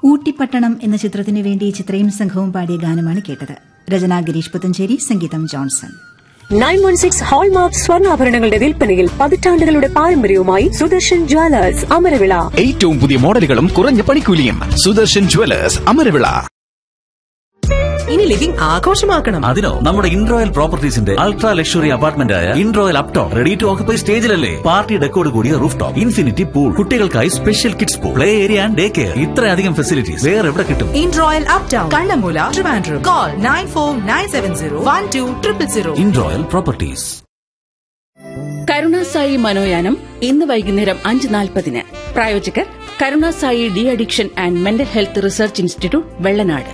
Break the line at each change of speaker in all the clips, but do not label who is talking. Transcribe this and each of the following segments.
ഊട്ടിപ്പട്ടണം എന്ന ചിത്രത്തിനു വേണ്ടി ചിത്രയും സംഘവും പാടിയ ഗാനമാണ് കേട്ടത് രചന ഗിരീഷ് പുത്തഞ്ചേരി സംഗീതം Johnson
nine one six hallmark സ്വർണ്ണാഭരണങ്ങളുടെ വിൽപ്പനയിൽ പതിറ്റാണ്ടുകളുടെ പാരമ്പര്യവുമായി സുദർശൻ ജ്വല്ലേഴ്സ് അമരവിള
ഏറ്റവും പുതിയ മോഡലുകളും കുറഞ്ഞ പണിക്കൂലിയും സുദർശൻ ജുവലേഴ്സ് അമരവിള
ഇനി ലിവിംഗ് ആഘോഷമാക്കണം
അതിനോ നമ്മുടെ ഇൻട്രോയൽ പ്രോപ്പർട്ടീസിന്റെ അൾട്രാ ലക്ഷറി അപ്പാർട്ട്മെന്റ് ആയ Inroyal uptown ready to occupy സ്റ്റേജിലല്ലേ പാർട്ടി ഡെക്കോട് കൂടിയ റൂഫ് ടോപ്പ് ഇൻഫിനിറ്റി പൂൾ കുട്ടികൾക്കായി special kids pool play area and day care ഇത്രയധികം ഫെസിലിറ്റീസ് വേറെ എവിടെ കിട്ടും
in royal up town Kannammoola Trivandrum call nine four nine seven zero one two triple zero
Inroyal properties
Karunasai മനോയാനം ഇന്ന് വൈകുന്നേരം അഞ്ച് നാൽപ്പതിന് പ്രായോജകർ Karunasai de addiction and mental health research institute Vellanad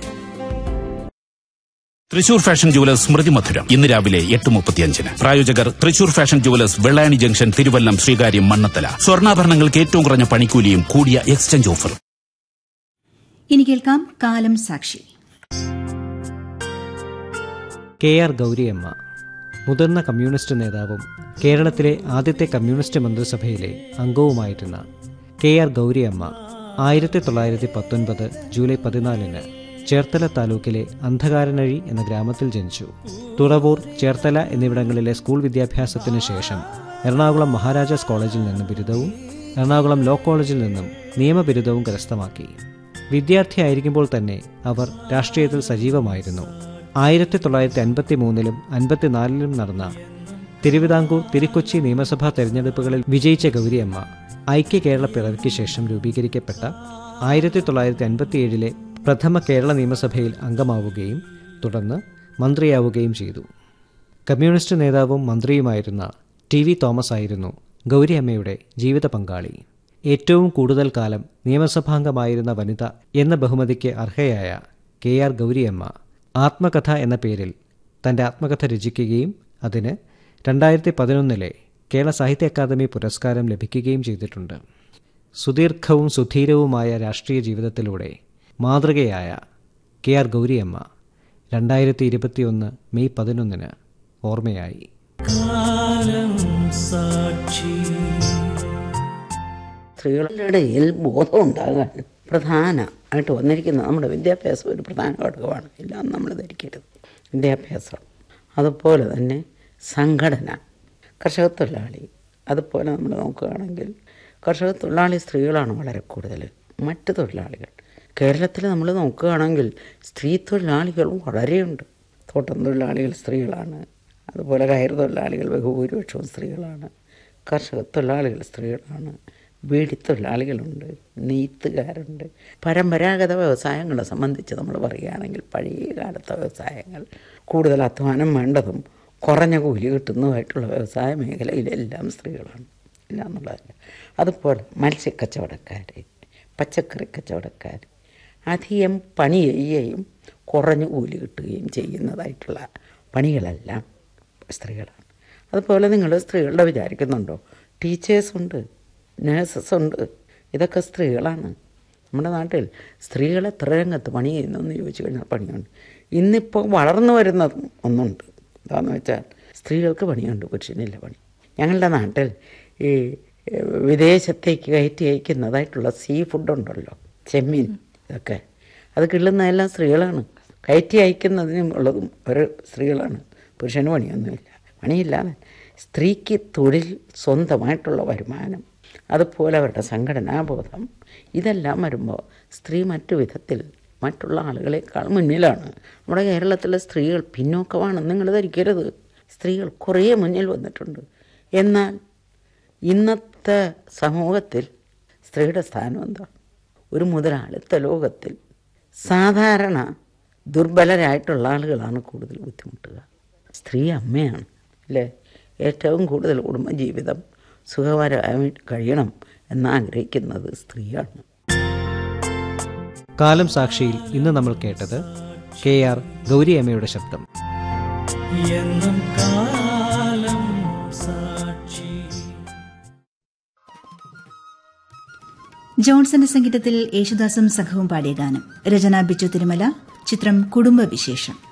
Thrissur fashion jewellers സ്മൃതി മധുരം ഇന്ന് രാവിലെ എട്ട് മുപ്പത്തിയഞ്ചിന് പ്രായോജകർ Thrissur fashion jewellers Vellayani junction Thiruvallam Sreekaryam Mannanthala സ്വർണ്ണാഭരണങ്ങൾക്ക് ഏറ്റവും കുറഞ്ഞ പണിക്കൂലിയും കൂടിയ എക്സ്ചേഞ്ച് ഓഫർ
ഇനി കേൾക്കാം കാലം സാക്ഷി
കെ ആർ ഗൗരിയമ്മ മുതിർന്ന കമ്മ്യൂണിസ്റ്റ് നേതാവും കേരളത്തിലെ ആദ്യത്തെ കമ്മ്യൂണിസ്റ്റ് മന്ത്രിസഭയിലെ അംഗവുമായിരുന്ന കെ ആർ ഗൗരിയമ്മ ആയിരത്തി തൊള്ളായിരത്തി പത്തൊൻപത് ജൂലൈ പതിനാലിന് ചേർത്തല താലൂക്കിലെ അന്ധകാരനഴി എന്ന ഗ്രാമത്തിൽ ജനിച്ചു തുറവൂർ ചേർത്തല എന്നിവിടങ്ങളിലെ സ്കൂൾ വിദ്യാഭ്യാസത്തിന് ശേഷം എറണാകുളം മഹാരാജാസ് കോളേജിൽ നിന്ന് ബിരുദവും എറണാകുളം ലോ കോളേജിൽ നിന്നും നിയമബിരുദവും കരസ്ഥമാക്കി വിദ്യാർത്ഥിയായിരിക്കുമ്പോൾ തന്നെ അവർ രാഷ്ട്രീയത്തിൽ സജീവമായിരുന്നു ആയിരത്തി തൊള്ളായിരത്തി അൻപത്തി മൂന്നിലും അൻപത്തിനാലിലും നടന്ന തിരുവിതാംകൂർ തിരുക്കൊച്ചി നിയമസഭാ തെരഞ്ഞെടുപ്പുകളിൽ വിജയിച്ച ഗൗരിയമ്മ ഐക്യ കേരള പിറവിക്ക് ശേഷം രൂപീകരിക്കപ്പെട്ട ആയിരത്തി തൊള്ളായിരത്തി അൻപത്തിയേഴിലെ പ്രഥമ കേരള നിയമസഭയിൽ അംഗമാവുകയും തുടർന്ന് മന്ത്രിയാവുകയും ചെയ്തു കമ്മ്യൂണിസ്റ്റ് നേതാവും മന്ത്രിയുമായിരുന്ന ടി വി തോമസ് ആയിരുന്നു ഗൗരിയമ്മയുടെ ജീവിത പങ്കാളി ഏറ്റവും കൂടുതൽ കാലം നിയമസഭാംഗമായിരുന്ന വനിത എന്ന ബഹുമതിക്ക് അർഹയായ കെ ആർ ഗൗരിയമ്മ ആത്മകഥ എന്ന പേരിൽ തൻ്റെ ആത്മകഥ രചിക്കുകയും അതിന് രണ്ടായിരത്തി പതിനൊന്നിലെ കേരള സാഹിത്യ അക്കാദമി പുരസ്കാരം ലഭിക്കുകയും ചെയ്തിട്ടുണ്ട് സുദീർഘവും സുധീരവുമായ രാഷ്ട്രീയ ജീവിതത്തിലൂടെ മാതൃകയായ കെ ആർ ഗൗരിയമ്മ രണ്ടായിരത്തി ഇരുപത്തിയൊന്ന് മെയ് പതിനൊന്നിന് ഓർമ്മയായി
സ്ത്രീകളുടെ ഇടയിൽ ബോധം ഉണ്ടാകാൻ പ്രധാനമായിട്ട് വന്നിരിക്കുന്ന നമ്മുടെ വിദ്യാഭ്യാസം ഒരു പ്രധാന ഘടകമാണ് ഇല്ലാന്ന് നമ്മൾ ധരിക്കരുത് വിദ്യാഭ്യാസം അതുപോലെ തന്നെ സംഘടന കർഷക തൊഴിലാളി അതുപോലെ നമ്മൾ നോക്കുകയാണെങ്കിൽ കർഷക തൊഴിലാളി സ്ത്രീകളാണ് വളരെ കൂടുതൽ മറ്റ് തൊഴിലാളികൾ കേരളത്തിൽ നമ്മൾ നോക്കുകയാണെങ്കിൽ സ്ത്രീ തൊഴിലാളികളും വളരെയുണ്ട് തോട്ടം തൊഴിലാളികൾ സ്ത്രീകളാണ് അതുപോലെ കയർ തൊഴിലാളികൾ ബഹുഭൂരിപക്ഷവും സ്ത്രീകളാണ് കർഷക തൊഴിലാളികൾ സ്ത്രീകളാണ് വീടിത്തൊഴിലാളികളുണ്ട് നെയ്ത്തുകാരുണ്ട് പരമ്പരാഗത വ്യവസായങ്ങളെ സംബന്ധിച്ച് നമ്മൾ പറയുകയാണെങ്കിൽ പഴയ കാലത്തെ വ്യവസായങ്ങൾ കൂടുതൽ അധ്വാനം വേണ്ടതും കുറഞ്ഞ കൂലി കിട്ടുന്നതുമായിട്ടുള്ള വ്യവസായ മേഖലയിലെല്ലാം സ്ത്രീകളാണ് ഇല്ല എന്നുള്ളതല്ല അതുപോലെ മത്സ്യക്കച്ചവടക്കാർ പച്ചക്കറി കച്ചവടക്കാർ അധികം പണി ചെയ്യുകയും കുറഞ്ഞ കൂലി കിട്ടുകയും ചെയ്യുന്നതായിട്ടുള്ള പണികളെല്ലാം സ്ത്രീകളാണ് അതുപോലെ നിങ്ങൾ സ്ത്രീകളുടെ വിചാരിക്കുന്നുണ്ടോ ടീച്ചേഴ്സുണ്ട് നേഴ്സസ് ഉണ്ട് ഇതൊക്കെ സ്ത്രീകളാണ് നമ്മുടെ നാട്ടിൽ സ്ത്രീകൾ എത്ര രംഗത്ത് പണി ചെയ്യുന്നു എന്ന് ചോദിച്ചു കഴിഞ്ഞാൽ പണിയുണ്ട് ഇന്നിപ്പോൾ വളർന്നു വരുന്നത് ഒന്നുണ്ട് എന്താണെന്ന് വെച്ചാൽ സ്ത്രീകൾക്ക് പണിയുണ്ട് പുരുഷനില്ല പണി ഞങ്ങളുടെ നാട്ടിൽ ഈ വിദേശത്തേക്ക് കയറ്റി അയക്കുന്നതായിട്ടുള്ള സീ ഫുഡ് ഉണ്ടല്ലോ ചെമ്മീൻ ഇതൊക്കെ അത് കിള്ളുന്നതെല്ലാം സ്ത്രീകളാണ് കയറ്റി അയക്കുന്നതിനും ഉള്ളതും ഒരു സ്ത്രീകളാണ് പുരുഷന് പണിയൊന്നുമില്ല പണിയില്ലാതെ സ്ത്രീക്ക് തൊഴിൽ സ്വന്തമായിട്ടുള്ള വരുമാനം അതുപോലെ അവരുടെ സംഘടനാബോധം ഇതെല്ലാം വരുമ്പോൾ സ്ത്രീ മറ്റു വിധത്തിൽ മറ്റുള്ള ആളുകളെക്കാൾ മുന്നിലാണ് നമ്മുടെ കേരളത്തിലെ സ്ത്രീകൾ പിന്നോക്കമാണെന്ന് നിങ്ങൾ ധരിക്കരുത് സ്ത്രീകൾ കുറേ മുന്നിൽ വന്നിട്ടുണ്ട് എന്നാൽ ഇന്നത്തെ സമൂഹത്തിൽ സ്ത്രീയുടെ സ്ഥാനം എന്താ ഒരു മുതലാളിത്ത ലോകത്തിൽ സാധാരണ ദുർബലരായിട്ടുള്ള ആളുകളാണ് കൂടുതൽ ബുദ്ധിമുട്ടുക സ്ത്രീ അമ്മയാണ് അല്ലേ ഏറ്റവും കൂടുതൽ കുടുംബജീവിതം സുഖകരമായി കഴിയണം എന്നാഗ്രഹിക്കുന്നത് സ്ത്രീയാണ്
കാലം സാക്ഷിയിൽ ഇന്ന് നമ്മൾ കേട്ടത് കെ ആർ ഗൗരിയമ്മയുടെ ശബ്ദം
ജോൺസന്റെ സംഗീതത്തിൽ യേശുദാസും സംഘവും പാടിയ ഗാനം രചന ബിജു തിരുമല ചിത്രം കുടുംബവിശേഷം